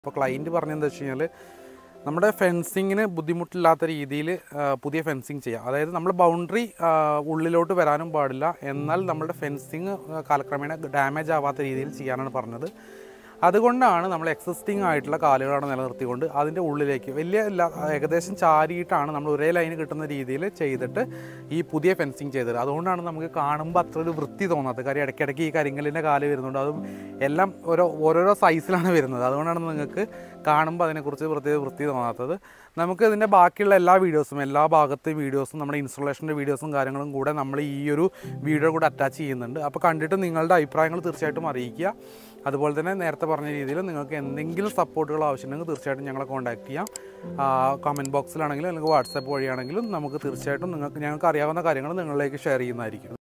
അപ്പോൾ ക്ലയൻറ്റ് പറഞ്ഞതെന്താ വെച്ച് കഴിഞ്ഞാൽ നമ്മുടെ ഫെൻസിങ്ങിന് ബുദ്ധിമുട്ടില്ലാത്ത രീതിയിൽ പുതിയ ഫെൻസിങ് ചെയ്യാം അതായത് നമ്മൾ ബൗണ്ടറി ഉള്ളിലോട്ട് വരാനും പാടില്ല എന്നാൽ നമ്മുടെ ഫെൻസിങ് കാലക്രമേണ ഡാമേജ് ആവാത്ത രീതിയിൽ ചെയ്യാനാണ് പറഞ്ഞത് അതുകൊണ്ടാണ് നമ്മൾ എക്സിസ്റ്റിംഗ് ആയിട്ടുള്ള കാലുകളാണ് നിലനിർത്തിക്കൊണ്ട് അതിൻ്റെ ഉള്ളിലേക്ക് വലിയ എല്ലാ ഏകദേശം ചാരിയിട്ടാണ് നമ്മൾ ഒരേ ലൈന് കിട്ടുന്ന രീതിയിൽ ചെയ്തിട്ട് ഈ പുതിയ ഫെൻസിങ് ചെയ്തത് അതുകൊണ്ടാണ് നമുക്ക് കാണുമ്പോൾ അത്ര ഒരു വൃത്തി തോന്നാത്തത് കാര്യം ഇടയ്ക്കിടയ്ക്ക് ഈ കരിങ്കല്ലിൻ്റെ കാല് വരുന്നുണ്ട് അതും എല്ലാം ഓരോ ഓരോരോ സൈസിലാണ് വരുന്നത് അതുകൊണ്ടാണ് നിങ്ങൾക്ക് കാണുമ്പോൾ അതിനെക്കുറിച്ച് പ്രത്യേക വൃത്തി തോന്നാത്തത് നമുക്ക് ഇതിൻ്റെ ബാക്കിയുള്ള എല്ലാ വീഡിയോസും എല്ലാ ഭാഗത്തെ വീഡിയോസും നമ്മുടെ ഇൻസ്റ്റലേഷൻ്റെ വീഡിയോസും കാര്യങ്ങളും കൂടെ നമ്മൾ ഈ ഒരു വീഡിയോ കൂടെ അറ്റാച്ച് ചെയ്യുന്നുണ്ട് അപ്പോൾ കണ്ടിട്ട് നിങ്ങളുടെ അഭിപ്രായങ്ങൾ തീർച്ചയായിട്ടും അറിയിക്കുക അതുപോലെ തന്നെ നേരത്തെ പറഞ്ഞ രീതിയിൽ നിങ്ങൾക്ക് എന്തെങ്കിലും സപ്പോർട്ടുകൾ ആവശ്യമുണ്ടെങ്കിൽ തീർച്ചയായിട്ടും ഞങ്ങളെ കോൺടാക്ട് ചെയ്യാം കമൻറ്റ് ബോക്സിലാണെങ്കിലും അല്ലെങ്കിൽ വാട്സാപ്പ് വഴിയാണെങ്കിലും നമുക്ക് തീർച്ചയായിട്ടും നിങ്ങൾക്ക് ഞങ്ങൾക്ക് അറിയാവുന്ന കാര്യങ്ങൾ നിങ്ങളിലേക്ക് ഷെയർ ചെയ്യുന്നതായിരിക്കും